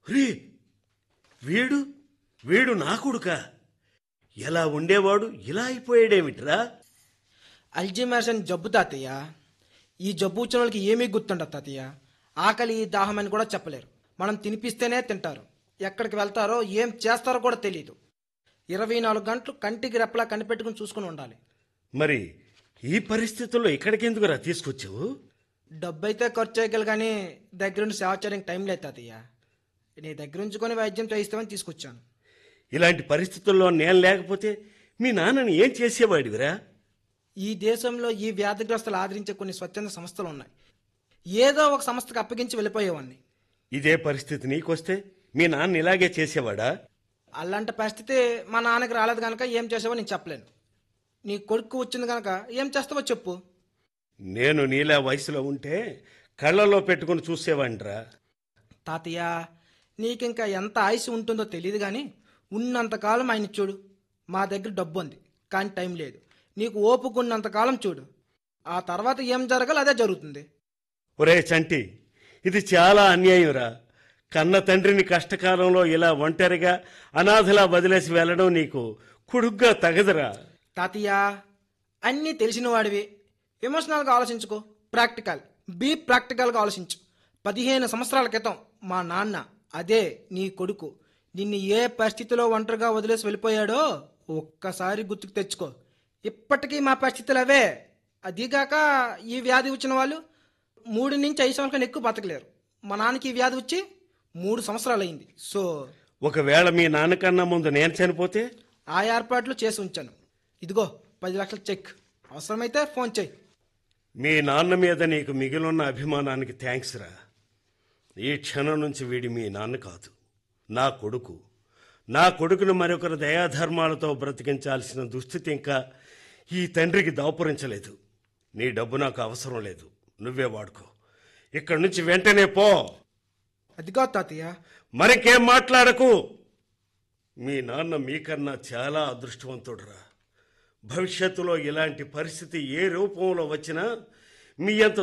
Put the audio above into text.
రే వీడు వీడు నా కొడుక ఎలా ఉండేవాడు ఇలా అయిపోయాడేమిట్రా అల్జిమర్స్ అని జబ్బు తాతయ్య ఈ జబ్బు వచ్చిన వాళ్ళకి ఏమీ గుర్తుండదు తాతయ్య ఆకలి దాహం అని కూడా చెప్పలేరు మనం తినిపిస్తేనే తింటారు ఎక్కడికి వెళ్తారో ఏం చేస్తారో కూడా తెలియదు ఇరవై నాలుగు గంటలు కంటికి రెప్పలా కనిపెట్టుకుని చూసుకుని ఉండాలి మరి ఈ పరిస్థితుల్లో ఇక్కడికెందుకురా తీసుకొచ్చావు డబ్బు అయితే ఖర్చు చేయగలరు కానీ దగ్గరుండి సేవ చేయడానికి టైం లేదు తాతయ్య నీ దగ్గర ఉంచుకొని వైద్యం చేయిస్తామని తీసుకొచ్చాను ఇలాంటి పరిస్థితుల్లో నేను లేకపోతే మీ నాన్నని ఏం చేసేవాడివిరా ఈ దేశంలో ఈ వ్యాధిగ్రస్తులు ఆదరించే కొన్ని స్వచ్ఛంద సంస్థలు ఉన్నాయి ఏదో ఒక సంస్థకు అప్పగించి వెళ్ళిపోయేవాడిని ఇదే పరిస్థితి నీకొస్తే మీ నాన్న ఇలాగే చేసేవాడా అలాంటి పరిస్థితి మా నాన్నకి రాలేదు కనుక ఏం చేసావో నేను చెప్పలేను నీ కొడుకు వచ్చింది కనుక ఏం చేస్తావో చెప్పు నేను నీలా వయసులో ఉంటే కళ్ళలో పెట్టుకుని చూసేవాడిరా తాతయ్య నీకింకా ఎంత ఆయుష్ ఉంటుందో తెలియదు కానీ ఉన్నంతకాలం ఆయన చూడు మా దగ్గర డబ్బు ఉంది కానీ టైం లేదు నీకు ఓపిక ఉన్నంతకాలం చూడు ఆ తర్వాత ఏం జరగాలో అదే జరుగుతుంది ఒరే చంటి ఇది చాలా అన్యాయంరా కన్న తండ్రిని కష్టకాలంలో ఇలా ఒంటరిగా అనాథలా వదిలేసి వెళ్ళడం నీకు కుడుగ్గా తగదురా తాతయ్య అన్నీ తెలిసిన వాడివి ఎమోషనల్గా ఆలోచించుకో ప్రాక్టికల్ బీ ప్రాక్టికల్గా ఆలోచించు పదిహేను సంవత్సరాల క్రితం మా నాన్న అదే నీ కొడుకు నిన్ను ఏ పరిస్థితిలో ఒంటరిగా వదిలేసి వెళ్ళిపోయాడో ఒక్కసారి గుర్తుకు తెచ్చుకో ఇప్పటికీ మా పరిస్థితులు అవే అదిగాక ఈ వ్యాధి వచ్చిన వాళ్ళు మూడు నుంచి ఐదు సంవత్సరాలు ఎక్కువ బతకలేరు మా నాన్నకి ఈ వ్యాధి వచ్చి మూడు సంవత్సరాలు అయింది సో ఒకవేళ మీ నాన్నకన్నా ముందు నేను చనిపోతే ఆ ఏర్పాట్లు చేసి ఉంచాను ఇదిగో పది లక్షల చెక్ అవసరమైతే ఫోన్ చేయి మీ నాన్న మీద నీకు మిగిలిన అభిమానానికి థ్యాంక్స్ రా ఈ క్షణం నుంచి వీడి మీ నాన్న కాదు నా కొడుకు నా కొడుకును మరొకరి దయాధర్మాలతో బ్రతికించాల్సిన దుస్థితి ఇంకా ఈ తండ్రికి దాపురించలేదు నీ డబ్బు నాకు అవసరం లేదు నువ్వే వాడుకో ఇక్కడి నుంచి వెంటనే పో అదిగో తాతయ్య మరికేం మాట్లాడకు మీ నాన్న మీకన్నా చాలా అదృష్టవంతుడురా భవిష్యత్తులో ఇలాంటి పరిస్థితి ఏ రూపంలో వచ్చినా మీ అంత